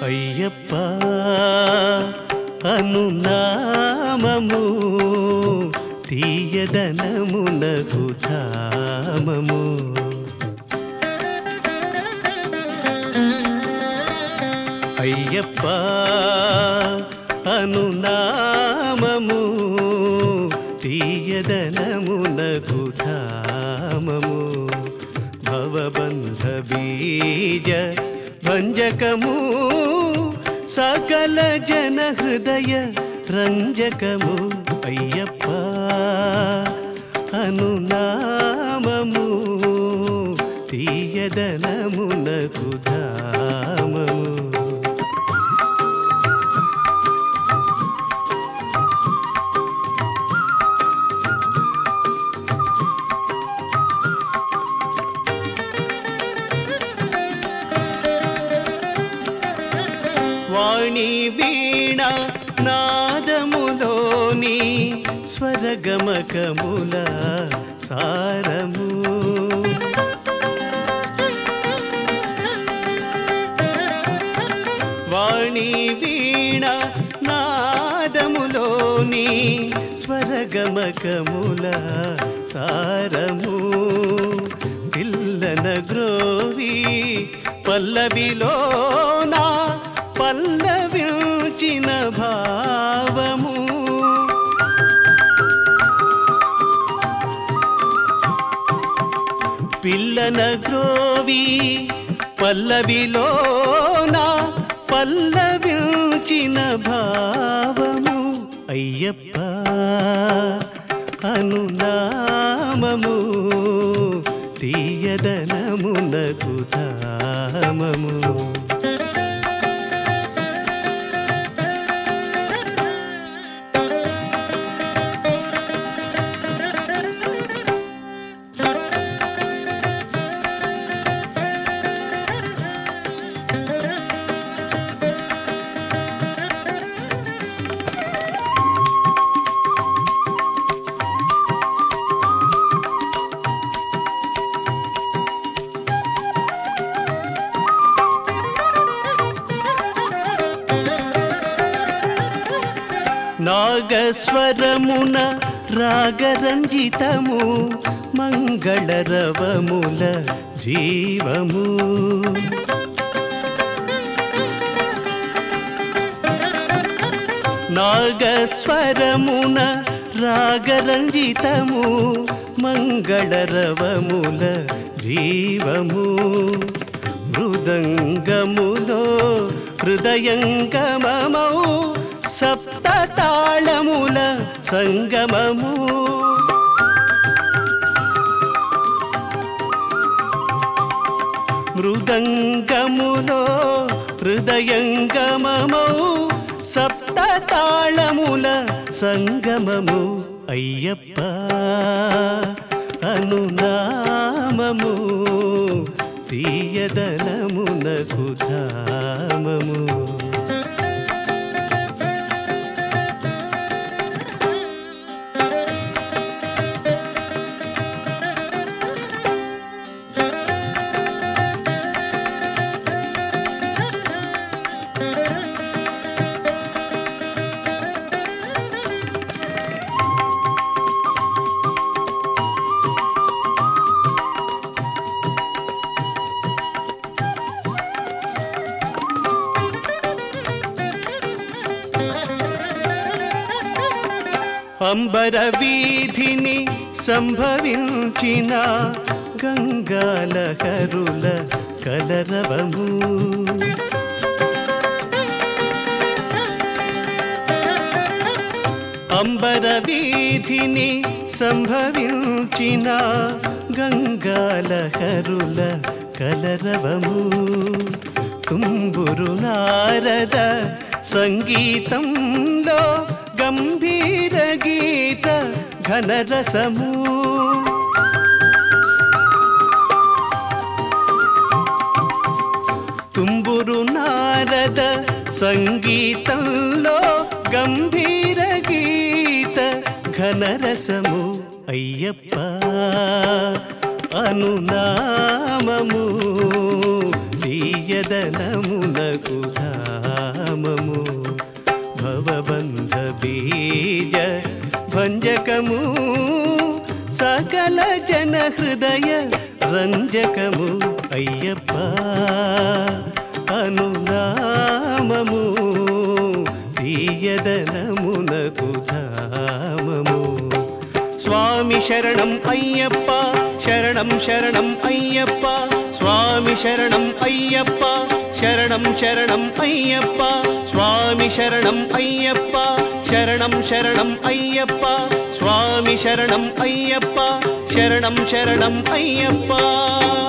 అయ్యప్ప అనునామము తీయదనమునకు ధామము అయ్యప్ప అనునామము తీయదనమునకు ధామము భవబంధ బీజ భంజకము సకల జన హృదయ రంజకము అయ్యప్ప అనునామము తీయదనమునకు ధామము వాణి వీణ నాదములోని స్వరగమకముల సారము వాణి వీణ నాదములోని స్వరగమకముల సారము పిల్లన గ్రోవి పల్లవిలోన పల్లవించిన భావము పిల్లన గ్రోవి పల్లవిలోన పల్లవించిన భావము అయ్యప్ప అనునామము తీయదనమునకు ధామము నాగస్వరమున రాగరంజితము మంగళరవముల జీవము నాగస్వరమున రాగరంజితము మంగళరవముల జీవము మృదంగములో హృదయంగమమౌ సప్త తాళముల సంగమము మృదంగములో హృదయంగమమౌ సప్త తాళముల సంగమము అయ్యప్ప అనునామము తీయదనమునకు ధామము అంబర వీధిని సంభవించిన గంగాలహరుల కలరవము అంబర వీధిని సంభవించిన గంగాలహరుల కలరవము తుంబురు నారద సంగీతంలో గంభీర గీత ఘనరసము తుంబురు నారద సంగీతంలో గంభీర గీత ఘనరసము అయ్యప్ప అనునామము ఈ తీయదనమునకు ధామము భవబంధ బీజ భంజకము సకల జన హృదయ రంజకము అయ్యప్ప అనునామము తీయదనమునకు ధామము స్వామి శరణం అయ్యప్ప శరణం శరణం అయ్యప్ప స్వామి శరణం అయ్యప్ప శరణం శరణం అయ్యప్ప స్వామి శరణం అయ్యప్ప శరణం శరణం అయ్యప్ప స్వామి శరణం అయ్యప్ప శరణం శరణం అయ్యప్ప